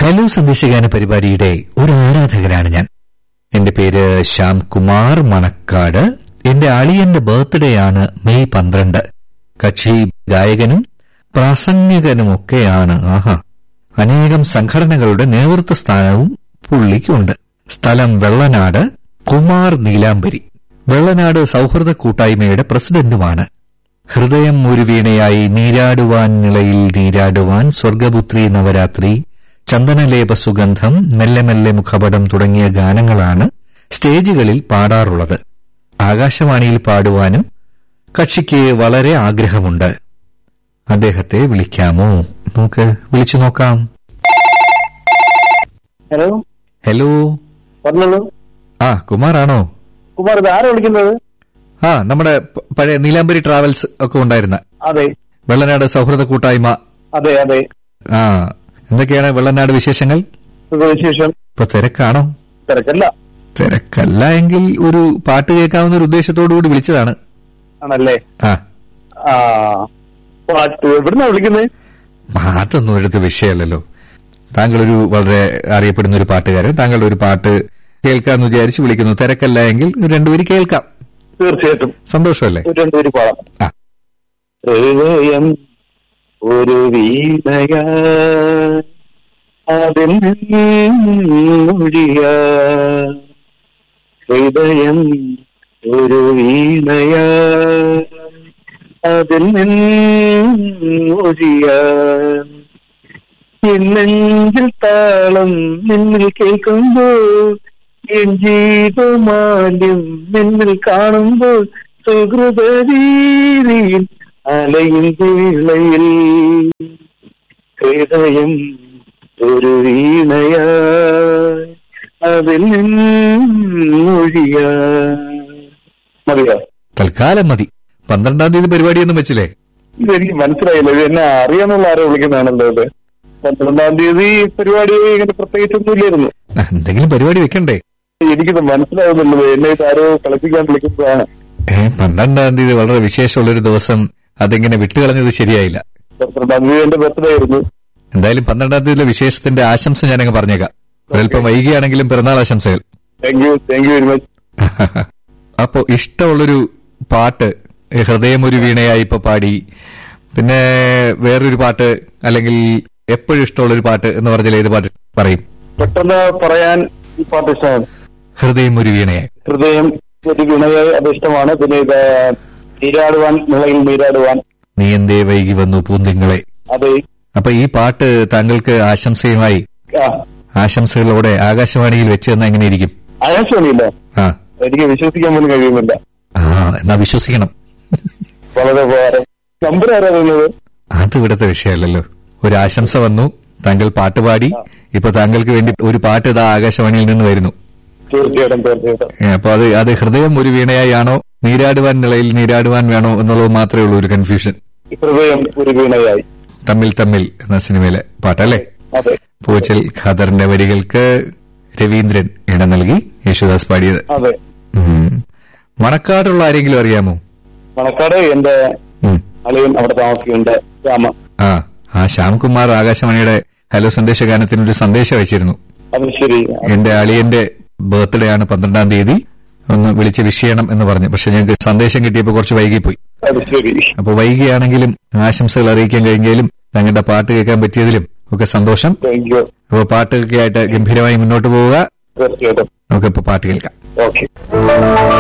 Hello സന്ദേശഗാന പരിപാടിയുടെ ഒരു ആരാധകനാണ് ഞാൻ എന്റെ പേര് ശ്യാം കുമാർ മണക്കാട് എന്റെ അളിയന്റെ ബർത്ത്ഡേ ആണ് മെയ് പന്ത്രണ്ട് കക്ഷി ഗായകനും പ്രാസംഗികനുമൊക്കെയാണ് ആഹാ അനേകം സംഘടനകളുടെ നേതൃത്വ സ്ഥാനവും പുള്ളിക്കുണ്ട് സ്ഥലം വെള്ളനാട് കുമാർ നീലാംബരി വെള്ളനാട് സൗഹൃദ കൂട്ടായ്മയുടെ പ്രസിഡന്റുമാണ് ഹൃദയം ഒരു വീണയായി നീരാടുവാൻ നിളയിൽ നീരാടുവാൻ സ്വർഗപുത്രി നവരാത്രി ചന്ദനലേപ സുഗന്ധം മെല്ലെ മെല്ലെ മുഖപടം തുടങ്ങിയ ഗാനങ്ങളാണ് സ്റ്റേജുകളിൽ പാടാറുള്ളത് ആകാശവാണിയിൽ പാടുവാനും കക്ഷിക്ക് വളരെ ആഗ്രഹമുണ്ട് അദ്ദേഹത്തെ വിളിക്കാമോ നമുക്ക് വിളിച്ചു നോക്കാം ഹലോ ഹലോ പറഞ്ഞോളൂ ആ കുമാറാണോ കുമാർ ഇത് ആരാ വിളിക്കുന്നത് ആ നമ്മുടെ പ- പഴയ നീലാംബരി ട്രാവൽസ് ഒക്കെ ഉണ്ടായിരുന്ന അതെ വെള്ളനാട് സൗഹൃദ കൂട്ടായ്മ അതെ അതെ ആ എന്തൊക്കെയാണ് വെള്ളനാട് വിശേഷങ്ങൾ സുഖവിശേഷം ഇപ്പൊ തിരക്കാണോ തിരക്കല്ല തിരക്കല്ല എങ്കിൽ ഒരു പാട്ട് കേൾക്കാവുന്ന ഒരു ഉദ്ദേശത്തോടു കൂടി വിളിച്ചതാണ് ആണല്ലേ ആ ആ പാട്ട് എവിടുന്നാ വിളിക്കുന്നത് അതൊന്നും എടുത്ത വിഷയമല്ലല്ലോ താങ്കൾ ഒരു വളരെ അറിയപ്പെടുന്ന ഒരു പാട്ടുകാരൻ താങ്കളുടെ ഒരു പാട്ട് കേൾക്കാന്ന് വിചാരിച്ച് വിളിക്കുന്നു തിരക്കല്ല എങ്കിൽ രണ്ടുപേര് കേൾക്കാം തീർച്ചയായിട്ടും സന്തോഷമല്ലേ ഒരു രണ്ടുപേര് പാടാം ആ. ഹൃദയം ഒരു വീണയ അതിൽ മൊഴിയ ഹൃദയം ഒരു വീണയ അതിൽ മൊഴിയ എന്നെങ്കിൽ താളം നിന്നിൽ കേൾക്കുമ്പോൾ എൻ ജീവമാല്യം നിന്നിൽ കാണുമ്പോൾ സുഹൃതരീതിയിൽ അലയും വേളയിൽ ഹൃദയം ഒരു വീണയ അതിൽ മൊഴിയ മതിയോ തൽക്കാലം മതി പന്ത്രണ്ടാം തീയതി പരിപാടിയൊന്നും വെച്ചില്ലേ ഇതെനിക്ക് മനസ്സിലായില്ല ഇത് എന്നെ അറിയാന്നുള്ള ആരോ വിളിക്കുന്നതാണല്ലോ ഇത് പന്ത്രണ്ടാം തീയതി പരിപാടി ഇങ്ങനെ പ്രത്യേകിച്ചൊന്നും ഇല്ലായിരുന്നു ആ, എന്തെങ്കിലും പരിപാടി വെക്കണ്ടേ എനിക്കിത് മനസ്സിലാവുന്നുള്ളത് എന്നെ ഇത് ആരോ കളിപ്പിക്കാൻ വിളിക്കുന്നതാണ് ഏ പന്ത്രണ്ടാം തീയതി വളരെ വിശേഷമുള്ളൊരു ദിവസം അതിങ്ങനെ വിട്ടുകളഞ്ഞത് ശരിയായില്ല പന്ത്രണ്ടാം തീയതി എന്റെ ബർത്ത്ഡേ ആയിരുന്നു എന്തായാലും പന്ത്രണ്ടാം തീയതിയിലെ വിശേഷത്തിന്റെ ആശംസ ഞാനങ്ങ് പറഞ്ഞേക്കാം ഒരൽപ്പം വൈകിയാണെങ്കിലും പിറന്നാൾ ആശംസകൾ thank you thank you very much അപ്പോ ഇഷ്ടമുള്ളൊരു പാട്ട് ഏ, ഹൃദയം ഒരു വീണയായി ഇപ്പൊ പാടി പിന്നെ വേറൊരു പാട്ട് അല്ലെങ്കിൽ എപ്പോഴും ഇഷ്ടമുള്ളൊരു പാട്ട് എന്ന് പറഞ്ഞാൽ ഏത് പാട്ട് പറയും പെട്ടെന്ന് പറയാൻ ഈ പാട്ട് ഇഷ്ടമാണ് ഹൃദയം ഒരു വീണയായി ഹൃദയം ഒരു വിണയായി അത് ഇഷ്ടമാണ് പിന്നെ ഇത് നീരാടുവാൻ നിളയിൽ നീരാടുവാൻ നീ എന്തേ വൈകി വന്നു പൂന്തിങ്ങളെ അത് അപ്പൊ ഈ പാട്ട് താങ്കൾക്ക് ആശംസയുമായി ആ, ആശംസകളോടെ ആകാശവാണിയിൽ വെച്ച് തന്നാ എങ്ങനെയിരിക്കും ആകാശവാണിയില്ല ആ എനിക്ക് വിശ്വസിക്കാൻ പോലും കഴിയുന്നില്ല ആ എന്നാ വിശ്വസിക്കണം വളരെ ഉപകാരം നമ്പർ ആരാ തന്നത് അത് ഇവിടുത്തെ വിഷയമല്ലല്ലോ ഒരു ആശംസ വന്നു താങ്കൾ പാട്ട് പാടി ഇപ്പൊ താങ്കൾക്ക് വേണ്ടി ഒരു പാട്ട് ഇതാ ആകാശവാണിയിൽ നിന്ന് വരുന്നു തീർച്ചയായിട്ടും തീർച്ചയായിട്ടും ഏ, അപ്പൊ അത് അത് ഹൃദയം ഒരു വീണയായി ആണോ നീരാടുവാൻ നിലയിൽ നീരാടുവാൻ വേണോ എന്നുള്ളത് മാത്രമേ ഉള്ളൂ ഒരു കൺഫ്യൂഷൻ ഹൃദയം ഒരു വീണയായി തമ്മിൽ തമ്മിൽ എന്ന സിനിമയിലെ പാട്ടല്ലേ അതെ പൂച്ചൽ ഖാദറിന്റെ വരികൾക്ക് രവീന്ദ്രൻ ഇടം നൽകി യേശുദാസ് പാടിയത് അതെ ഉം. മണക്കാടുള്ള ആരെങ്കിലും അറിയാമോ മണക്കാട് എന്റെ ഉം. അളിയൻ അവിടെ താമസിക്കുന്നുണ്ട് രാമ ആ ആ ശ്യാംകുമാർ ആകാശവാണിയുടെ ഹലോ സന്ദേശഗാനത്തിന് ഒരു സന്ദേശം അയച്ചിരുന്നു അത് ശരി എന്റെ അളിയന്റെ ബർത്ത്ഡേ ആണ് പന്ത്രണ്ടാം തീയതി ഒന്ന് വിളിച്ച് വിഷ് ചെയ്യണം എന്ന് പറഞ്ഞു പക്ഷെ ഞങ്ങൾക്ക് സന്ദേശം കിട്ടിയപ്പോൾ കുറച്ച് വൈകിപ്പോയി അത് ശരി അപ്പൊ വൈകിയാണെങ്കിലും ആശംസകൾ അറിയിക്കാൻ കഴിഞ്ഞാലും ഞങ്ങളുടെ പാട്ട് കേൾക്കാൻ പറ്റിയതിലും ഒക്കെ സന്തോഷം താങ്ക് യു അപ്പോൾ പാട്ടൊക്കെ ആയിട്ട് ഗംഭീരമായി മുന്നോട്ട് പോവുക തീർച്ചയായിട്ടും നമുക്കിപ്പോ പാട്ട് കേൾക്കാം ഓക്കെ